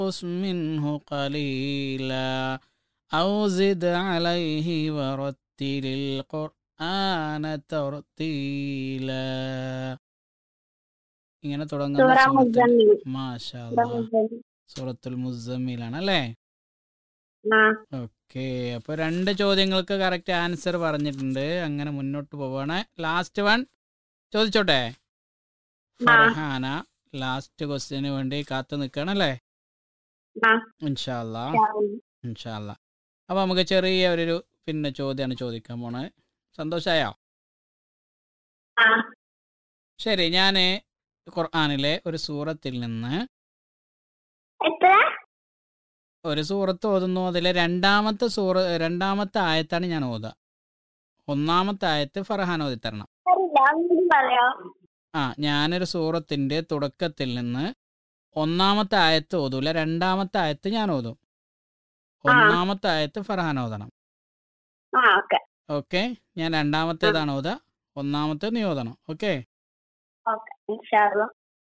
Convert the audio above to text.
وانقص منه قليلا أو زد عليه ورتل القرآن ترتيلا ഇങ്ങനെ തുടങ്ങുന്ന സൂറ സൂറത്തിൽ മുസമ്മിൽ മാഷാ സൂറ അല്ലാ മുസമ്മിൽ സൂറത്തുൽ മുസമ്മിലാണ് അല്ലേ ആ ഓക്കെ അപ്പോൾ രണ്ട് ചോദ്യങ്ങൾക്ക് കറക്റ്റ് ആൻസർ പറഞ്ഞിട്ടുണ്ട് അങ്ങനെ മുന്നോട്ട് പോവാണ് ലാസ്റ്റ് വൺ ചോദിച്ചോട്ടെ ഫർഹാന ലാസ്റ്റ് ക്വസ്റ്റ്യന് വേണ്ടി കാത്തു നിൽക്കണല്ലേ ആ ഇൻഷാല്ല ഇൻഷാല്ല അപ്പോൾ നമുക്ക് ചെറിയ ഒരു പിന്നെ ചോദ്യമാണ് ചോദിക്കാൻ പോണത് സന്തോഷമായോ ആ ശരി ഞാൻ ഖുർആാനിലെ ഒരു സൂറത്തിൽ നിന്ന് എത്ര ഒരു സൂറത്ത് ഓതുന്നു അതിലെ രണ്ടാമത്തെ സൂറ രണ്ടാമത്തെ ആയത്താണ് ഞാൻ ഓതുക ഒന്നാമത്തെ ആയത്ത് ഫർഹാൻ ഓതി തരണം അറിയില്ല ഒന്നും പറയോ ആ ഞാനൊരു സൂറത്തിൻ്റെ തുടക്കത്തിൽ നിന്ന് ഒന്നാമത്തെ ആയത്ത് ഓതൂല രണ്ടാമത്തെ ആയത്ത് ഞാൻ ഓതും ഒന്നാമത്തെ ആയത്ത് ഫർഹാൻ ഓതണം ആ ഓക്കെ ഓക്കെ ഞാൻ രണ്ടാമത്തേതാണ് ഓതുക ഒന്നാമത്തെ നീ ഓതണം ഓക്കെ ഓക്കെ ഇൻഷാ അല്ലാ